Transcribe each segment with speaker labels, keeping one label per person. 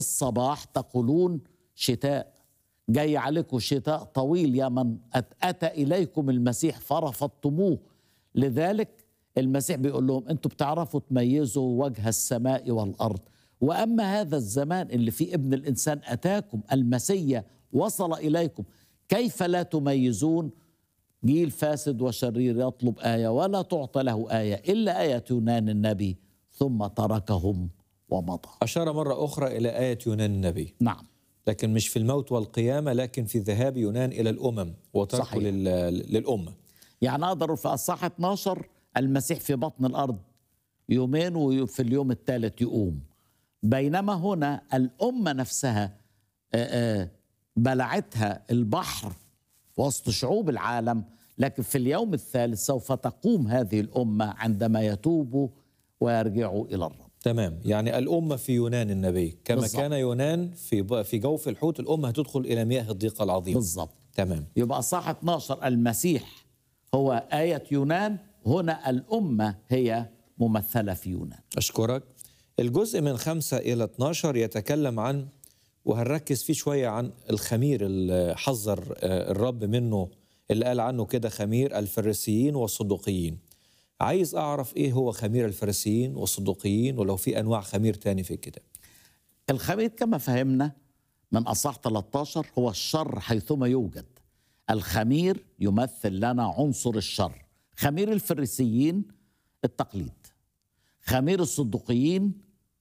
Speaker 1: الصباح تقولون شتاء جاي عليكم شتاء طويل يا من أت- أتى إليكم المسيح فرفضتموه لذلك المسيح بيقول لهم أنتوا بتعرفوا تميزوا وجه السماء والأرض وأما هذا الزمان اللي فيه ابن الإنسان أتاكم المسيا وصل إليكم كيف لا تميزون جيل فاسد وشرير يطلب آية ولا تعطى له آية إلا آية يونان النبي ثم تركهم ومضى
Speaker 2: أشار مرة أخرى إلى آية يونان النبي
Speaker 1: نعم
Speaker 2: لكن مش في الموت والقيامة لكن في ذهاب يونان إلى الأمم وتركه
Speaker 1: صحيح.
Speaker 2: لل... للأمة
Speaker 1: يعني أقدر في الصح 12 المسيح في بطن الأرض يومين وفي اليوم الثالث يقوم بينما هنا الأمة نفسها آه، آه، بلعتها البحر وسط شعوب العالم لكن في اليوم الثالث سوف تقوم هذه الأمة عندما يتوبوا ويرجعوا إلى الرب
Speaker 2: تمام يعني الأمة في يونان النبي كما
Speaker 1: بالضبط.
Speaker 2: كان يونان في ب... في جوف الحوت الأمة هتدخل إلى مياه الضيقة العظيمة
Speaker 1: بالضبط
Speaker 2: تمام
Speaker 1: يبقى صح 12 المسيح هو آية يونان هنا الأمة هي ممثلة في يونان
Speaker 2: أشكرك الجزء من خمسة إلى 12 يتكلم عن وهنركز فيه شوية عن الخمير اللي حذر آه، الرب منه اللي قال عنه كده خمير الفريسيين والصدوقيين عايز أعرف إيه هو خمير الفريسيين والصدوقيين ولو في أنواع خمير تاني في الكتاب
Speaker 1: الخمير كما فهمنا من أصح 13 هو الشر حيثما يوجد الخمير يمثل لنا عنصر الشر خمير الفريسيين التقليد خمير الصدوقيين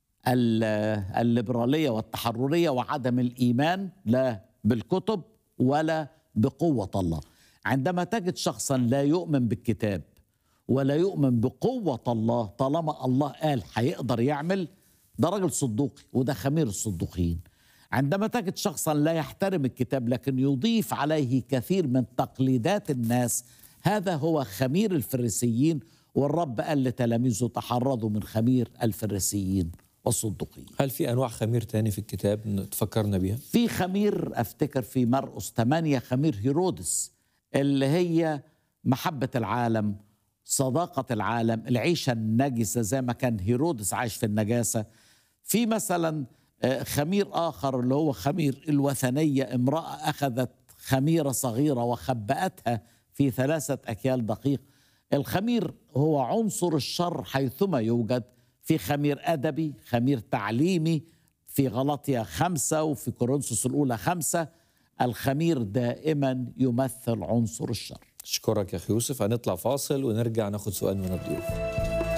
Speaker 1: ال- الليبرالية والتحررية وعدم الإيمان لا بالكتب ولا بقوة الله عندما تجد شخصا لا يؤمن بالكتاب ولا يؤمن بقوة الله طالما الله قال هيقدر يعمل ده راجل صدوقي وده خمير الصدوقيين عندما تجد شخصا لا يحترم الكتاب لكن يضيف عليه كثير من تقليدات الناس هذا هو خمير الفريسيين والرب قال لتلاميذه تحرضوا من خمير الفريسيين والصدوقيين
Speaker 2: هل في أنواع خمير تاني في الكتاب تفكرنا بيها؟
Speaker 1: في خمير افتكر في مرقس 8 خمير هيرودس اللي هي محبة العالم صداقة العالم العيشة النجسة زي ما كان هيرودس عايش في النجاسة في مثلا آه، خمير آخر اللي هو خمير الوثنية امرأة أخذت خميرة صغيرة وخبأتها في ثلاثة أكيال دقيق الخمير هو عنصر الشر حيثما يوجد في خمير أدبي خمير تعليمي في غلطية خمسة وفي كورنثوس الأولى خمسة الخمير دائما يمثل عنصر الشر
Speaker 2: أشكرك يا أخي يوسف هنطلع فاصل ونرجع ناخد سؤال من الضيوف